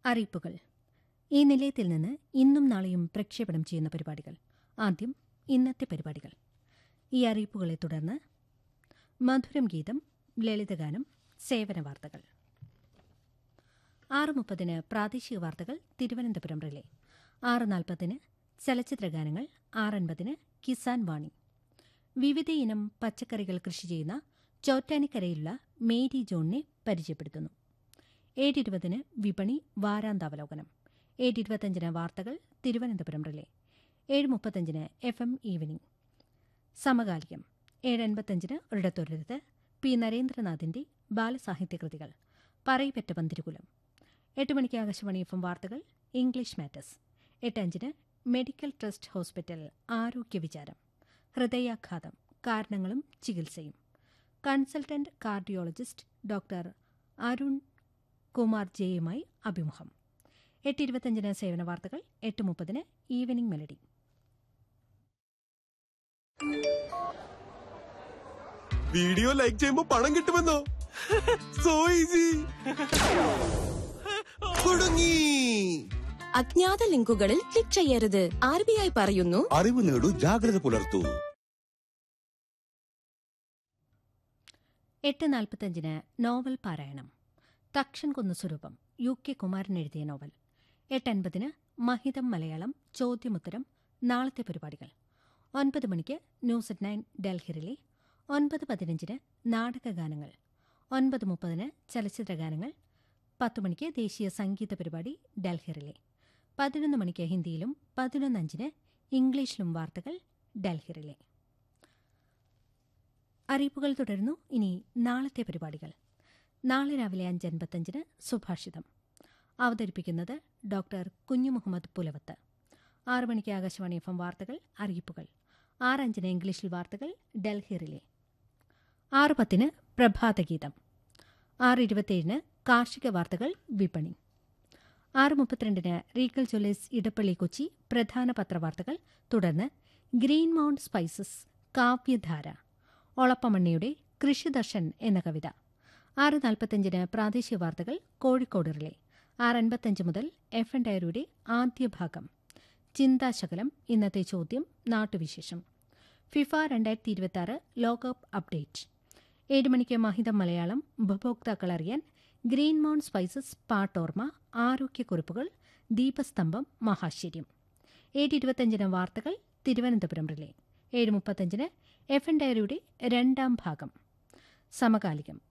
അറിയിപ്പുകൾ ഈ നിലയത്തിൽ നിന്ന് ഇന്നും നാളെയും പ്രക്ഷേപണം ചെയ്യുന്ന പരിപാടികൾ ആദ്യം ഇന്നത്തെ പരിപാടികൾ ഈ അറിയിപ്പുകളെ തുടർന്ന് മധുരം ഗീതം ലളിതഗാനം സേവന വാർത്തകൾ ആറ് മുപ്പതിന് പ്രാദേശിക വാർത്തകൾ തിരുവനന്തപുരം റിലേ ആറ് നാൽപ്പതിന് ചലച്ചിത്രഗാനങ്ങൾ ആറൻപതിന് കിസാൻ വാണി വിവിധയിനം പച്ചക്കറികൾ കൃഷി ചെയ്യുന്ന ചോറ്റാനിക്കരയിലുള്ള മേരി ജോണിനെ പരിചയപ്പെടുത്തുന്നു ഏഴിരുപതിന് വിപണി വാരാന്താവലോകനം ഏഴിരുപത്തഞ്ചിന് വാർത്തകൾ തിരുവനന്തപുരം റിലേ ഏഴ് മുപ്പത്തഞ്ചിന് എഫ് എം ഈവനിംഗ് സമകാലികം ഏഴ് എൺപത്തഞ്ചിന് ഒരിടത്തൊരിടത്ത് പി നരേന്ദ്രനാഥിന്റെ ബാലസാഹിത്യകൃതികൾ പറയിപ്പറ്റ പന്തിരുകുലം എട്ട് മണിക്ക് ആകാശവാണി എഫ് എം വാർത്തകൾ ഇംഗ്ലീഷ് മാറ്റേഴ്സ് എട്ട് അഞ്ചിന് മെഡിക്കൽ ട്രസ്റ്റ് ഹോസ്പിറ്റൽ ആരോഗ്യ വിചാരം ഹൃദയാഘാതം കാരണങ്ങളും ചികിത്സയും consultant cardiologist doctor Arun Kumar ജെയുമായി അഭിമുഖം എട്ട് ഇരുപത്തഞ്ചിന് സേവന വാർത്തകൾ എട്ട് മുപ്പതിന് ഈവനിംഗ് മെലഡി വീഡിയോ ലൈക്ക് ചെയ്യുമ്പോ പണം കിട്ടുമെന്നോ സോ ഈസി കുടുങ്ങി അജ്ഞാത ലിങ്കുകളിൽ ക്ലിക്ക് ചെയ്യരുത് ആർ ബി ഐ പറയുന്നു അറിവ് നേടൂ ജാഗ്രത പുലർത്തൂ എട്ട് നാൽപ്പത്തഞ്ചിന് നോവൽ പാരായണം തക്ഷൻ കുന്ന് സ്വരൂപം യു കെ കുമാരൻ എഴുതിയ നോവൽ എട്ട് അൻപതിന് മഹിതം മലയാളം ചോദ്യമുത്തരം നാളത്തെ പരിപാടികൾ ഒൻപത് മണിക്ക് ന്യൂസ് അറ്റ് നയൻ ഡൽഹിറിലെ ഒൻപത് പതിനഞ്ചിന് നാടകഗാനങ്ങൾ ഒൻപത് മുപ്പതിന് ചലച്ചിത്രഗാനങ്ങൾ പത്ത് മണിക്ക് ദേശീയ സംഗീത പരിപാടി ഡൽഹിറിലെ പതിനൊന്ന് മണിക്ക് ഹിന്ദിയിലും പതിനൊന്നഞ്ചിന് ഇംഗ്ലീഷിലും വാർത്തകൾ ഡൽഹിറിലെ അറിയിപ്പുകൾ തുടരുന്നു ഇനി നാളത്തെ പരിപാടികൾ നാളെ രാവിലെ അഞ്ച് അൻപത്തഞ്ചിന് സുഭാഷിതം അവതരിപ്പിക്കുന്നത് ഡോക്ടർ കുഞ്ഞു മുഹമ്മദ് പുലവത്ത് ആറ് മണിക്ക് ആകാശവാണി എഫ് എം വാർത്തകൾ അറിയിപ്പുകൾ ആറ് അഞ്ചിന് ഇംഗ്ലീഷിൽ വാർത്തകൾ ഡൽഹി റിലേ ആറ് പത്തിന് പ്രഭാതഗീതം ആറ് ഇരുപത്തിയേഴിന് കാർഷിക വാർത്തകൾ വിപണി ആറ് മുപ്പത്തിരണ്ടിന് റീഗൽ ജ്വല്ലേഴ്സ് ഇടപ്പള്ളി കൊച്ചി പ്രധാന പത്രവാർത്തകൾ തുടർന്ന് ഗ്രീൻ മൗണ്ട് സ്പൈസസ് കാവ്യധാര ഒളപ്പമണ്ണിയുടെ കൃഷിദർശൻ എന്ന കവിത ആറ് നാൽപ്പത്തഞ്ചിന് പ്രാദേശിക വാർത്തകൾ കോഴിക്കോട് റിലേ ആറ് അൻപത്തഞ്ച് മുതൽ എഫ് എൻ ഡയറിയുടെ ആദ്യ ഭാഗം ചിന്താശകലം ഇന്നത്തെ ചോദ്യം നാട്ടുവിശേഷം ഫിഫ രണ്ടായിരത്തി ഇരുപത്തി ആറ് ലോകകപ്പ് അപ്ഡേറ്റ് ഏഴ് മണിക്ക് മഹിതം മലയാളം ഉപഭോക്താക്കൾ അറിയാൻ ഗ്രീൻ മൗണ്ട് സ്പൈസസ് പാട്ടോർമ ആരോഗ്യക്കുറിപ്പുകൾ ദീപസ്തംഭം മഹാശ്ചര്യം ഏഴ് ഇരുപത്തഞ്ചിന് വാർത്തകൾ തിരുവനന്തപുരം റിലേ ഏഴ് മുപ്പത്തഞ്ചിന് എഫ് എൻ ഡയറിയുടെ രണ്ടാം ഭാഗം സമകാലികം